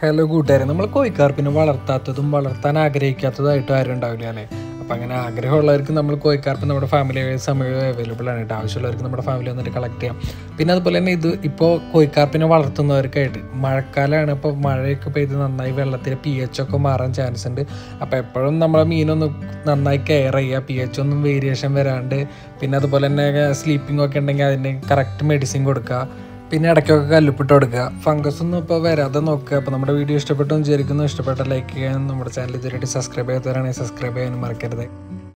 hello കൂട്ടുകാരെ നമ്മൾ കോഴിക്കാർപ്പിനെ വളർത്താത്തതും വളർത്താൻ ആഗ്രഹിക്കാത്തതായിട്ടും ആരും ഉണ്ടാവില്ല അല്ലേ അപ്പം അങ്ങനെ ആഗ്രഹമുള്ളവർക്ക് നമ്മൾ കോഴിക്കാർപ്പ് നമ്മുടെ ഫാമിലി സമയം അവൈലബിൾ ആണ് കേട്ടോ ആവശ്യമുള്ളവർക്ക് നമ്മുടെ ഫാമിലി വന്നിട്ട് കളക്ട് ചെയ്യാം പിന്നെ അതുപോലെ തന്നെ ഇത് ഇപ്പോൾ കോഴിക്കാർപ്പിനെ വളർത്തുന്നവർക്കായിട്ട് മഴക്കാലമാണ് ഇപ്പോൾ മഴയൊക്കെ പെയ്ത് നന്നായി വെള്ളത്തിൽ പി എച്ച് ഒക്കെ മാറാൻ ചാൻസ് ഉണ്ട് അപ്പോൾ എപ്പോഴും നമ്മളെ മീനൊന്ന് നന്നായി കെയർ ചെയ്യുക പി എച്ച് ഒന്നും വേരിയേഷൻ വരാണ്ട് പിന്നെ അതുപോലെ തന്നെ സ്ലീപ്പിംഗ് ഒക്കെ ഉണ്ടെങ്കിൽ അതിന് കറക്റ്റ് മെഡിസിൻ കൊടുക്കുക പിന്നെ ഇടയ്ക്കൊക്കെ കല്ലുപ്പിട്ട് കൊടുക്കുക ഫംഗസ് ഒന്നും ഇപ്പോൾ വരാതെ നോക്കുക അപ്പോൾ നമ്മുടെ വീഡിയോ ഇഷ്ടപ്പെട്ടു എന്ന് വിചാരിക്കുന്നു ഇഷ്ടപ്പെട്ട ലൈക്ക് ചെയ്യാനും നമ്മുടെ ചാനൽ ഇതുവരെയായിട്ട് സബ്സ്ക്രൈബ് ചെയ്യാത്തവരാണെങ്കിൽ സബ്സ്ക്രൈബ് ചെയ്യാനും മറക്കരുത്